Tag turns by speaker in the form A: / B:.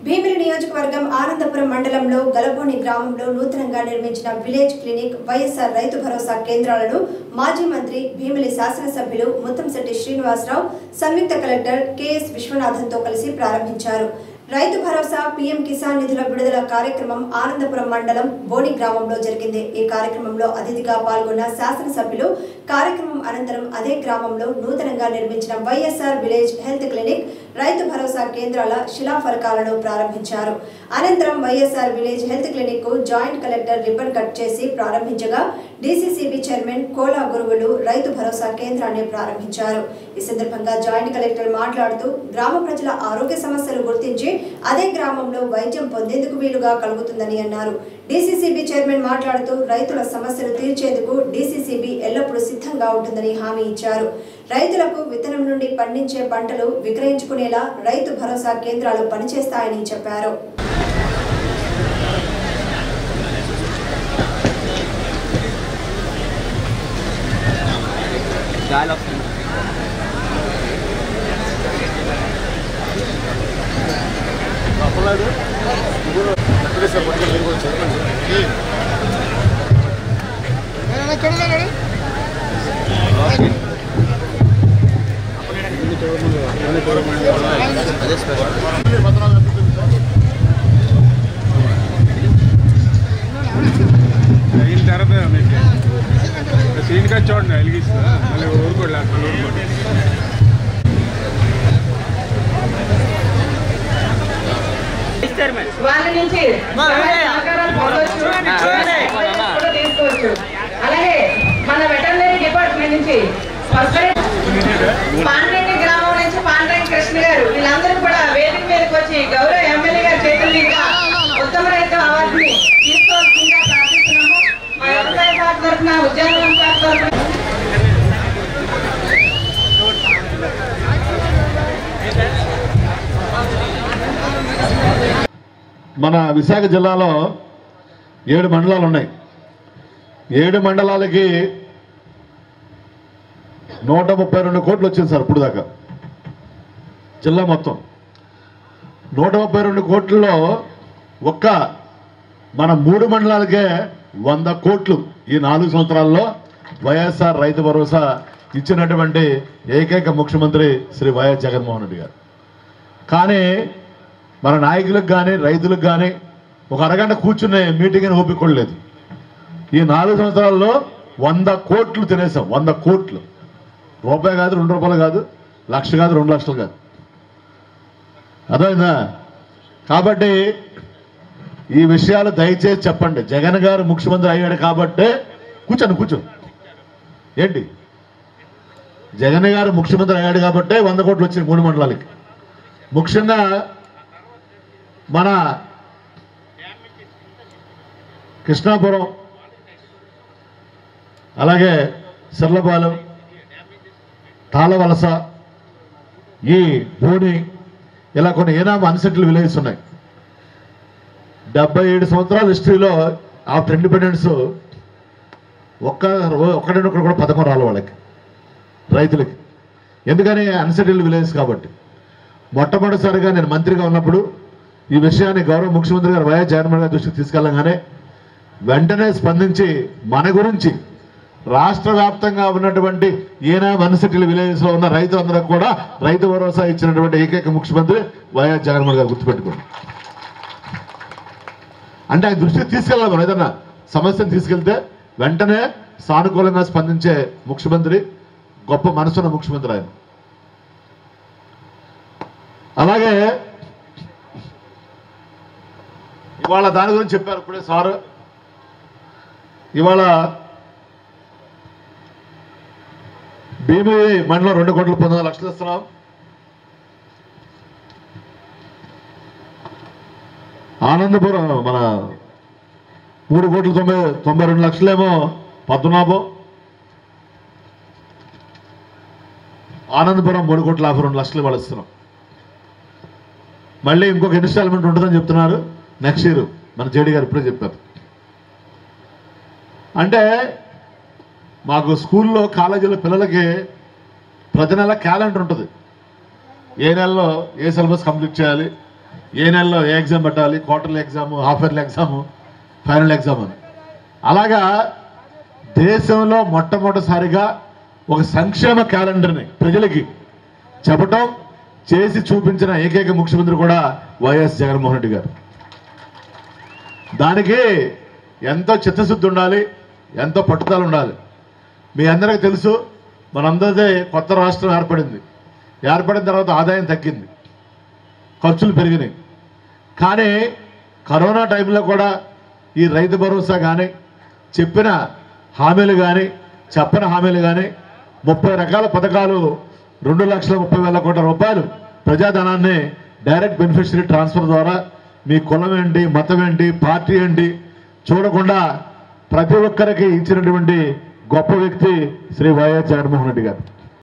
A: భీమిలి నియోజకవర్గం ఆనందపురం మండలంలో గలబోని గ్రామంలో నూతనంగా నిర్మించిన విలేజ్ క్లినిక్ వైఎస్ఆర్ రైతు భరోసా కేంద్రాలను మాజీ మంత్రి భీమిలి శాసనసభ్యులు ముత్తంశెట్టి శ్రీనివాసరావు సంయుక్త కలెక్టర్ కెఎస్ విశ్వనాథన్తో కలిసి ప్రారంభించారు రైతు భరోసా పీఎం కిసాన్ నిధుల విడుదల కార్యక్రమం ఆనందపురం మండలం బోని గ్రామంలో జరిగింది ఈ కార్యక్రమంలో అతిథిగా పాల్గొన్న శాసనసభ్యులు కార్యక్రమం అనంతరం అదే గ్రామంలో నూతనంగా నిర్మించిన వైఎస్ఆర్ విలేజ్ హెల్త్ క్లినిక్ రైతు భరోసా కేంద్రాల శిలాఫలకాలను ప్రారంభించారు అనంతరం వైఎస్ఆర్ విలేజ్ హెల్త్ క్లినిక్ కు జాయింట్ కలెక్టర్ రిబ్బన్ కట్ చేసి ప్రారంభించగా డీసీసీబీ చైర్మన్ కోలా గురువులు రైతు భరోసా కేంద్రాన్ని ప్రారంభించారు ఈ సందర్భంగా జాయింట్ కలెక్టర్ మాట్లాడుతూ గ్రామ ప్రజల ఆరోగ్య సమస్యలు గుర్తించి అదే గ్రామంలో వైద్యం పొందేందుకు వీలుగా కలుగుతుందని అన్నారు డీసీసీబీ చైర్మన్ మాట్లాడుతూ రైతుల సమస్యలు తీర్చేందుకు డీసీసీబీ ఎల్లప్పుడూ సిద్ధంగా ఉంటుందని హామీ ఇచ్చారు రైతులకు విత్తనం నుండి పండించే పంటలు విక్రయించుకునేలా రైతు భరోసా కేంద్రాలు పనిచేస్తాయని చెప్పారు
B: గాలి వస్తుంది అదే స్పెషల్
C: అయిన తర్వాత మీకు సీన్గా చూడండి వెలిగిస్తా మళ్ళీ ఊరుకోండి అక్కడ ఊరుకోండి
D: వాళ్ళ నుంచి సహాయ సహకారాలు పొందొచ్చు. కూడా తీసుకోవచ్చు అలాగే మన వెటర్నరీ డిపార్ట్మెంట్ నుంచి పాండ్రెడ్డి గ్రామం నుంచి పాండ్రెడ్డి కృష్ణ గారు వీళ్ళందరూ కూడా వేదిక మీదకి వచ్చి గౌరవ ఎమ్మెల్యే గారి చేతుల మీదుగా ఉత్తమ రైతు అవార్డుని తీసుకోవాల్సిందిగా ప్రార్థిస్తున్నాము మా వ్యవసాయ శాఖ తరఫున ఉద్యానవన శాఖ తరఫున
E: మన విశాఖ జిల్లాలో ఏడు మండలాలు ఉన్నాయి ఏడు మండలాలకి నూట ముప్పై రెండు కోట్లు వచ్చింది సార్ ఇప్పుడు దాకా జిల్లా మొత్తం నూట ముప్పై రెండు కోట్లలో ఒక్క మన మూడు మండలాలకే వంద కోట్లు ఈ నాలుగు సంవత్సరాల్లో వైఎస్ఆర్ రైతు భరోసా ఇచ్చినటువంటి ఏకైక ముఖ్యమంత్రి శ్రీ వైఎస్ జగన్మోహన్ రెడ్డి గారు కానీ మన నాయకులకు కానీ రైతులకు కానీ ఒక అరగంట కూర్చునే మీటింగ్ అని ఓపిక కూడా లేదు ఈ నాలుగు సంవత్సరాల్లో వంద కోట్లు తినేసాం వంద కోట్లు రూపాయి కాదు రెండు రూపాయలు కాదు లక్ష కాదు రెండు లక్షలు కాదు అర్థమైందా కాబట్టి ఈ విషయాలు దయచేసి చెప్పండి జగన్ గారు ముఖ్యమంత్రి అయ్యాడు కాబట్టే కూర్చోండి కూర్చో ఏంటి జగన్ గారు ముఖ్యమంత్రి అయ్యాడు కాబట్టే వంద కోట్లు వచ్చినాయి మూడు మండలాలకి ముఖ్యంగా మన కృష్ణాపురం అలాగే సిర్లపాలెం తాళవలస ఈ బోని ఇలా కొన్ని ఏనామా అన్సెటిల్ విలేజెస్ ఉన్నాయి డెబ్బై ఏడు సంవత్సరాల హిస్టరీలో ఆఫ్టర్ ఇండిపెండెన్స్ ఒక్క ఒక్కడొక్కడు కూడా పథకం రాలి వాళ్ళకి రైతులకి ఎందుకని అన్సెటిల్ విలేజెస్ కాబట్టి మొట్టమొదటిసారిగా నేను మంత్రిగా ఉన్నప్పుడు ఈ విషయాన్ని గౌరవ ముఖ్యమంత్రి గారు వైఎస్ జగన్మోహన్ గారి దృష్టికి తీసుకెళ్ళగానే వెంటనే స్పందించి మన గురించి రాష్ట్ర వ్యాప్తంగా ఉన్నటువంటి ఈయన మన్సిటీల విలేజెస్ లో ఉన్న రైతులందరికీ కూడా రైతు భరోసా ఇచ్చినటువంటి ఏకైక ముఖ్యమంత్రి వైఎస్ జగన్మోహన్ గారు గుర్తుపెట్టుకోండి అంటే ఆయన దృష్టికి తీసుకెళ్ళాలి మనం ఏదన్నా సమస్యను తీసుకెళ్తే వెంటనే సానుకూలంగా స్పందించే ముఖ్యమంత్రి గొప్ప మనసున్న ముఖ్యమంత్రి ఆయన అలాగే ఇవాళ దాని గురించి చెప్పారు ఇప్పుడే సారు ఇవాళ భీమి మండలం రెండు కోట్ల పంతొమ్మిది లక్షలు ఇస్తున్నాం ఆనందపురం మన మూడు కోట్ల తొంభై తొంభై రెండు లక్షలేమో పద్మనాభం ఆనందపురం మూడు కోట్ల యాభై రెండు లక్షలు ఇవాళ ఇస్తున్నాం మళ్ళీ ఇంకొక ఇన్స్టాల్మెంట్ ఉంటుందని చెప్తున్నారు నెక్స్ట్ ఇయర్ మన జేడీ గారు ఇప్పుడే చెప్పారు అంటే మాకు స్కూల్లో కాలేజీలో పిల్లలకి ప్రతి నెల క్యాలెండర్ ఉంటుంది ఏ నెలలో ఏ సిలబస్ కంప్లీట్ చేయాలి ఏ నెలలో ఏ ఎగ్జామ్ పెట్టాలి quarterly exam half yearly exam final exam అని అలాగా దేశంలో మొట్టమొదటిసారిగా ఒక సంక్షేమ క్యాలెండర్ని ప్రజలకి చెప్పటం చేసి చూపించిన ఏకైక ముఖ్యమంత్రి కూడా వైఎస్ జగన్మోహన్ రెడ్డి గారు దానికి ఎంతో చిత్తశుద్ధి ఉండాలి ఎంతో పట్టుదల ఉండాలి మీ అందరికీ తెలుసు మనందరిదే కొత్త రాష్ట్రం ఏర్పడింది ఏర్పడిన తర్వాత ఆదాయం తగ్గింది ఖర్చులు పెరిగినాయి కానీ కరోనా టైంలో కూడా ఈ రైతు భరోసా కానీ చెప్పిన హామీలు కానీ చెప్పని హామీలు కానీ ముప్పై రకాల పథకాలు రెండు లక్షల ముప్పై వేల కోట్ల రూపాయలు ప్రజాధనాన్ని డైరెక్ట్ బెనిఫిషరీ ట్రాన్స్ఫర్ ద్వారా మీ కులం ఏంటి మతం ఏంటి పార్టీ ఏంటి చూడకుండా ప్రతి ఒక్కరికి ఇచ్చినటువంటి గొప్ప వ్యక్తి శ్రీ వైఎస్ జగన్మోహన్ రెడ్డి గారు